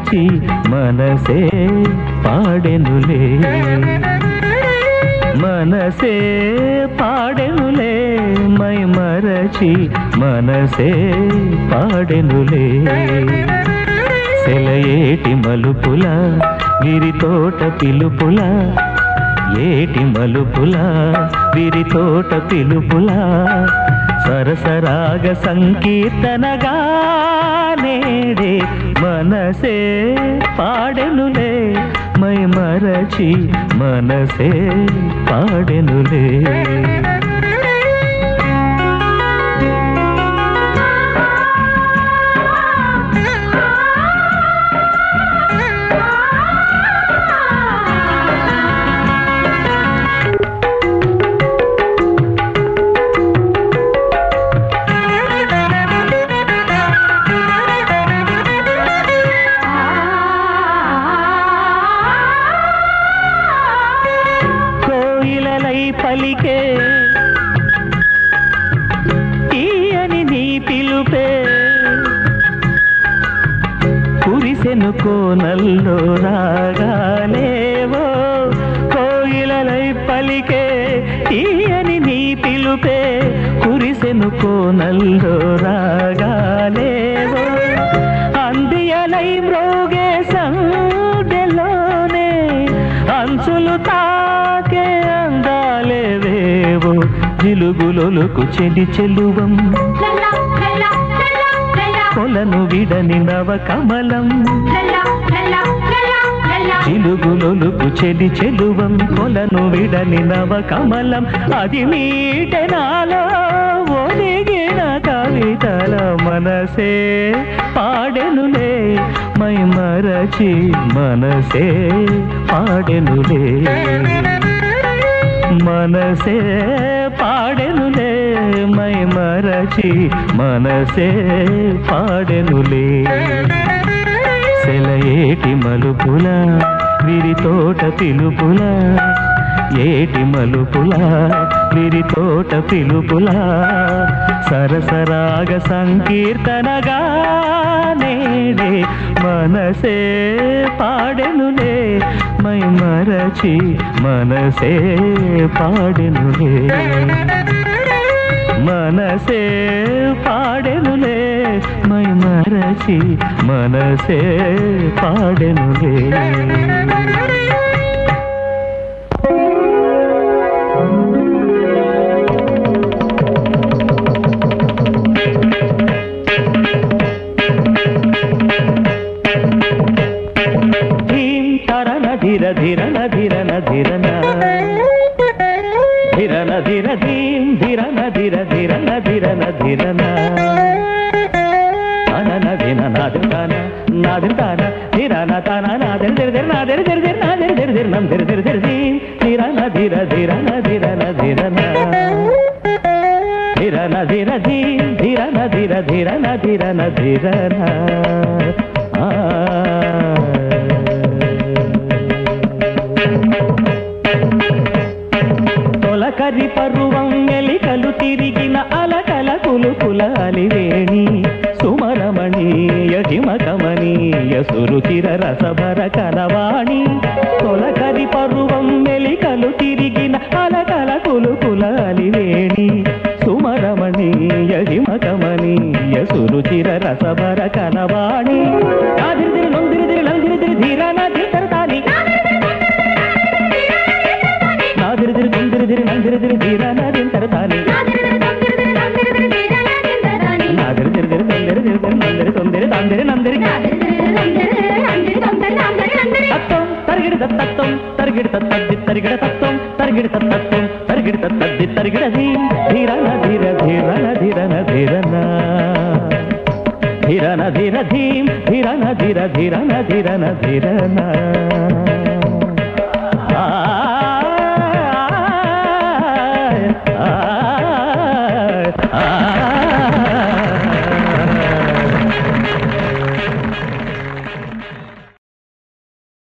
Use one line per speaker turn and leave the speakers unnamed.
మరచి మనసే పాడెనులే మనసే పాడెనులే మై మరచి మనసే పాడెనులే సెలయేటి మలుపుల విరితోట పిలుపుల ఏటి మలుపుల విరితోట పిలుపుల సరసరాగ సంకీర్తనగా నేడే మనసే పాడెనులే మై మరచి మనసే పాడెనులే కోయిలలై పలికే తీయని నీ పిలుపే కురిసెను కోనల్లో రాగాలేవో కోయిలలై పలికే తీయని నీ పిలుపే కురిసెను కోనల్లో రాగాలేవో అందియలై మ్రోగే సందెలోనే అంచులు తాకే అందాలేవేవో జిలుగులొలుకు చెలి చెలువం కొలను విడని నవ కమలం చిలుగులొలుకు చెలి చెలువం కొలను విడని నవ కమలం అది మీటెనాలో ఒలిగిన కవితల మనసే పాడెనులే మై మరచి మనసే పాడెనులే మనసే పాడెనులే మై మరచి మనసే పాడెనులే సెలయేటి మలుపుల విరితోట పిలుపుల ఏటి మలుపుల విరితోట పిలుపుల సరసరాగ సంకీర్తనగా నేడే మనసే పాడెనులే మై మరచి మనసే పాడెనులే మనసే పాడెనులే మై మరచి మనసే పాడెనులే ధీం తరన ధిర ధిరన ధిరన ధిరన ధిరన ధిర ధీం ధిరన ధిర ధిరన ధిరన ధిరన అనన ధిన నాదిర్తాన నాదిర్తాన ధిరన తన నాదిర్ ధిర ధిర నాదిర్ ధిర ధిర నాదిర్ ధిర ధిర నం ధిర ధిర ధిర ధీం ధిరన ధిర ధిరన ధిరన ధిరన ధిరన ధిర ధీం ధిరన ధిర ధిరన ధిరన ధిరన ఆ తొలకరి పరువం ఎలికలు తిరిగిన అలకల కులుకుల అలివేణి సుమరమణీయ హిమకమనీయ సురుచిర రసభర కలవాణి తొలకరి పరువం ఎలికలు తిరిగిన అలకల కులుకుల అలివేణి సుమరమణీయ హిమకమనీయ సురుచిర రసభర కలవాణి నాదిరిదిరి నొందిరిదిరి నందిరిదిరి ధీరానా ధీతరతాని నాదిరిదిరి నొందిరిదిరి నందిరిదిరి ధీరానా ధీతరతాని నాదిరిదిరిదిరి నందిరిదిరి నందిరి తొందిరి తాందిరి నందిరి తత్వం తరిగిడి తత్వం తరిగిడి తత్తద్ది తరిగిడ తత్వం తరిగిడి తత్వం తరిగిడి తత్తద్ది తరిగిడది ధీరన ధీర ధీరన ధీరన ధీరన ధీరన ధీర ధీం ధీరన ధీర ధీరన ధీరన ధీరన